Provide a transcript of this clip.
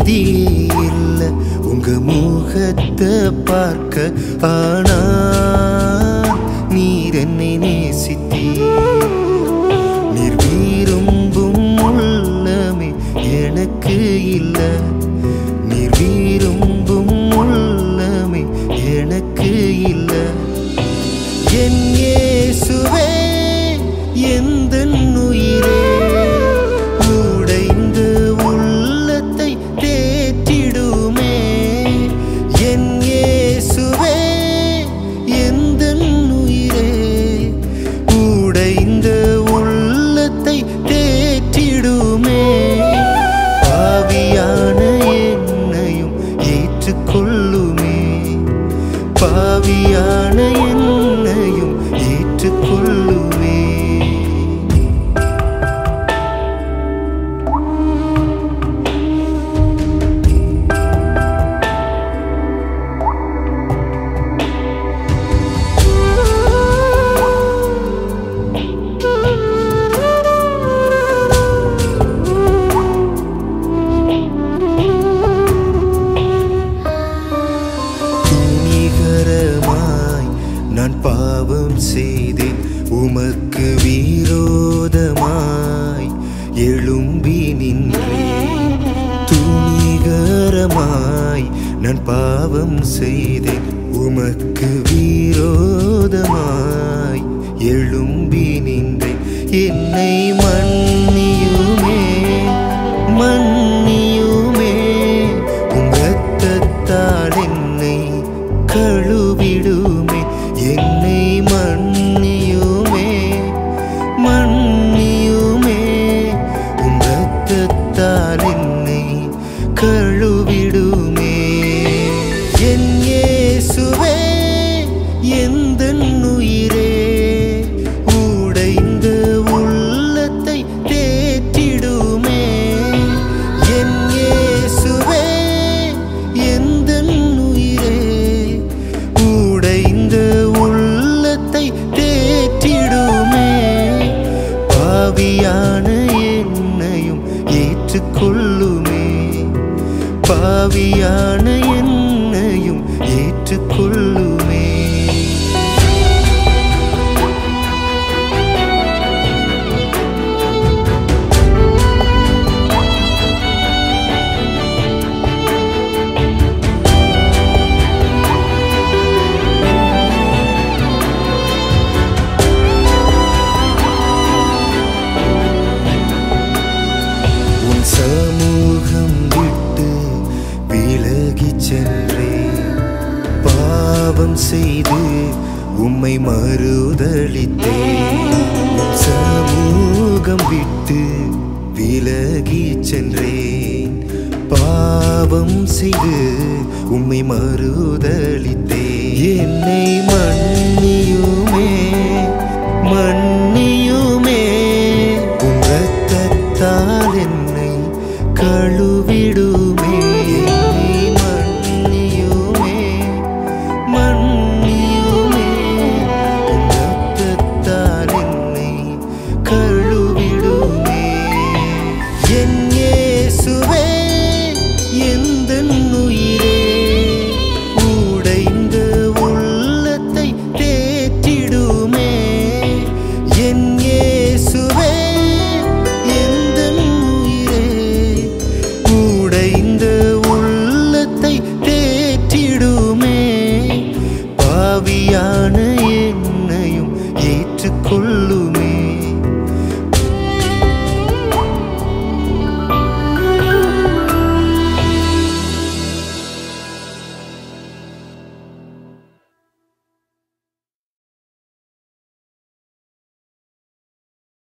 தகுதியே இல்ல உங்க முகத்தை பார்க்க ஆனா நீர் என்னை நேசித்தீர் நீர் விரும்பும் உள்ளமே எனக்கு இல்ல நீர் விரும்பும் உள்ளமே எனக்கு இல்ல என் இயேசுவே எந்த உயிரே உடைந்த உள்ளத்தை தேற்றிடுமே என் இயேசுவே எந்த உயிரே உடைந்த உள்ளத்தை தேற்றிடுமே பாவியான என்னையும் ஏற்றுக்கொள்ளுமே பாவியான என்னையும் ஏற்றுக்கொள்ளுமே துணிகரமாய் நான் பாவம் செய்தேன் உமக்கு விரோதமாய் எழும்பி நின்றேன் துணிகரமாய் நான் பாவம் செய்தேன் உமக்கு விரோதமாய் எழும்பி நின்றேன் என்னை மன்னியுமே மன்னியுமே உம் இரத்தத்தால் என்னை கழுவிடுமே என்னை மன்னியுமே மன்னியுமே உம் இரத்தத்தால் என்னை கழுவிடுமே என் இயேசுவே எந்த உயிரே உடைந்த உள்ளத்தை தேற்றிடுமே என் இயேசுவே எந்த உயிரே உடைந்த உள்ளத்தை தேற்றிடுமே பாவியான என்னையும் ஏற்றுக்கொள்ளுமே பாவியான என்னையும் ஏற்றுக்கொள்ளுமே உன் சமூகம் விட்டு விலகிச் சென்றேன் பாவம் செய்து உம்மை மறுதளித்தேன் உன் சமூகம் விட்டு விலகிச் சென்றேன் பாவம் செய்து உம்மை மறுதளித்தேன் என்னை மன்னியுமே மன்னியுமே உம் இரத்தத்தால் என்னை கழுவிடு